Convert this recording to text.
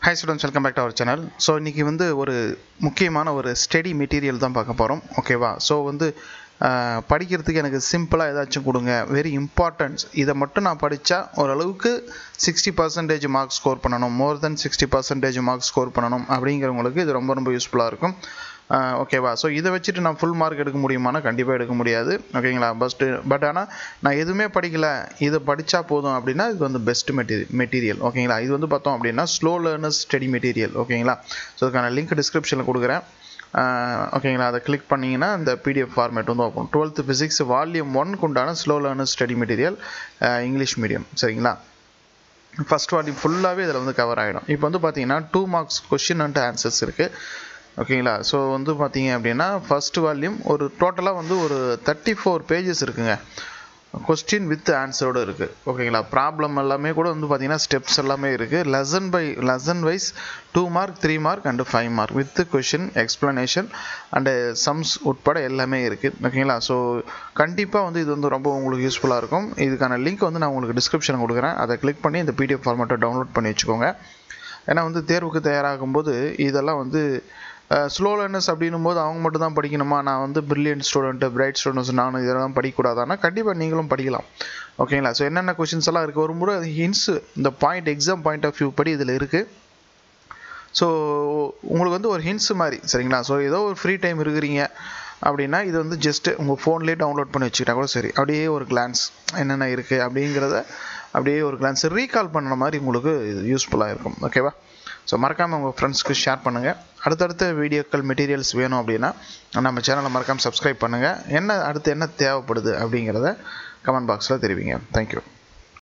hi students welcome back to our channel so இன்றைக்கி வந்து ஒரு முக்கியமான ஒரு ஸ்டடி மெட்டீரியல் தான் பார்க்க போகிறோம் ஓகேவா ஸோ வந்து ஆஹ், படிக்கிறதுக்கு எனக்கு சிம்பிளாக ஏதாச்சும் கொடுங்க வெரி இம்பார்ட்டன்ஸ் இதை மட்டும் நான் படித்தா ஓரளவுக்கு சிக்ஸ்டி பர்சன்டேஜ் மார்க் ஸ்கோர் பண்ணணும் more than sixty percentage mark score பண்ணணும் அப்படிங்கிறவங்களுக்கு இது ரொம்ப ரொம்ப யூஸ்ஃபுல்லாக இருக்கும் ஆஹ், ஓகேவா ஸோ இதை வச்சுட்டு நான் ஃபுல் மார்க் எடுக்க முடியுமானா கண்டிப்பாக எடுக்க முடியாது ஓகேங்களா ஃபஸ்ட்டு பட் ஆனால் நான் எதுவுமே படிக்கல இதை படித்தா போதும் அப்படின்னா இது வந்து பெஸ்ட் மெட்டீரியல் மெட்டீரியல் ஓகேங்களா இது வந்து பார்த்தோம் அப்படின்னா ஸ்லோ லேர்னர்ஸ் ஸ்டடி மெட்டீரியல் ஓகேங்களா ஸோ அதுக்கான லிங்க் டிஸ்கிரிப்ஷனில் கொடுக்குறேன் ஆஹ், ஓகேங்களா அதை கிளிக் பண்ணிங்கன்னா இந்த பிடிஎஃப் ஃபார்மேட் வந்து ஓப்பன் டுவெல்த்து ஃபிசிக்ஸ் வால்யூம் ஒன்க்கு உண்டான slow learners study material English medium சரிங்களா ஃபர்ஸ்ட் வால்யூம் ஃபுல்லாகவே இதில் வந்து கவர் ஆகிடும் இப்போ வந்து பார்த்தீங்கன்னா two marks question and answers இருக்குது ஓகேங்களா ஸோ வந்து பார்த்தீங்க அப்படின்னா ஃபர்ஸ்ட் வால்யூம் ஒரு டோட்டலாக வந்து ஒரு தேர்ட்டி ஃபோர் பேஜஸ் இருக்குங்க கொஸ்டின் வித் ஆன்சரோடு இருக்குது ஓகேங்களா ப்ராப்ளம் எல்லாமே கூட வந்து பார்த்தீங்கன்னா ஸ்டெப்ஸ் எல்லாமே இருக்குது lesson by lesson wise two mark three mark and five mark with question explanation and sums உட்பட எல்லாமே இருக்குது ஓகேங்களா ஸோ கண்டிப்பாக வந்து இது வந்து ரொம்ப உங்களுக்கு யூஸ்ஃபுல்லாக இருக்கும் இதுக்கான லிங்க் வந்து நான் உங்களுக்கு டிஸ்கிரிப்ஷன் கொடுக்குறேன் அதை கிளிக் பண்ணி இந்த பிடிஎஃப் ஃபார்மேட்டை டவுன்லோட் பண்ணி வச்சுக்கோங்க ஏன்னா வந்து தேர்வுக்கு தயாராகும் போது இதெல்லாம் வந்து ஸ்லோ லேர்னர்ஸ் அப்படின்னும் போது அவங்க மட்டும் தான் படிக்கணுமா நான் வந்து பிரில்லியன்ட் ஸ்டூடெண்ட்டு பிரைட் ஸ்டூடெண்ட்ஸ் நானும் இதெல்லாம் படிக்கக்கூடாதானா கண்டிப்பாக நீங்களும் படிக்கலாம் ஓகேங்களா ஸோ என்னென்ன கொஷின்ஸ் எல்லாம் இருக்குது ஒரு முறை ஹின்ஸு இந்த point exam point of view படி இதில் இருக்குது ஸோ உங்களுக்கு வந்து ஒரு ஹின்ஸ் மாதிரி சரிங்களா ஸோ ஏதோ ஒரு ஃப்ரீ டைம் இருக்கிறீங்க அப்படின்னா இது வந்து ஜஸ்ட்டு உங்கள் ஃபோன்லேயே டவுன்லோட் பண்ணி வச்சுக்கிட்டா கூட சரி அப்படியே ஒரு கிளான்ஸ் என்னென்ன இருக்குது அப்படிங்கிறத அப்படியே ஒரு கிளான்ஸ் ரீகால் பண்ணுற மாதிரி உங்களுக்கு இது யூஸ்ஃபுல்லாக இருக்கும் ஓகேவா ஸோ மறக்காமல் உங்கள் ஃப்ரெண்ட்ஸ்க்கு ஷேர் பண்ணுங்கள் அடுத்தடுத்த வீடியோக்கள் மெட்டீரியல்ஸ் வேணும் அப்படின்னா நம்ம சேனலை மறக்காமல் சப்ஸ்கிரைப் பண்ணுங்கள் என்ன அடுத்து என்ன தேவைப்படுது அப்படிங்கிறத கமெண்ட் பாக்ஸில் தெரிவிங்க தேங்க்யூ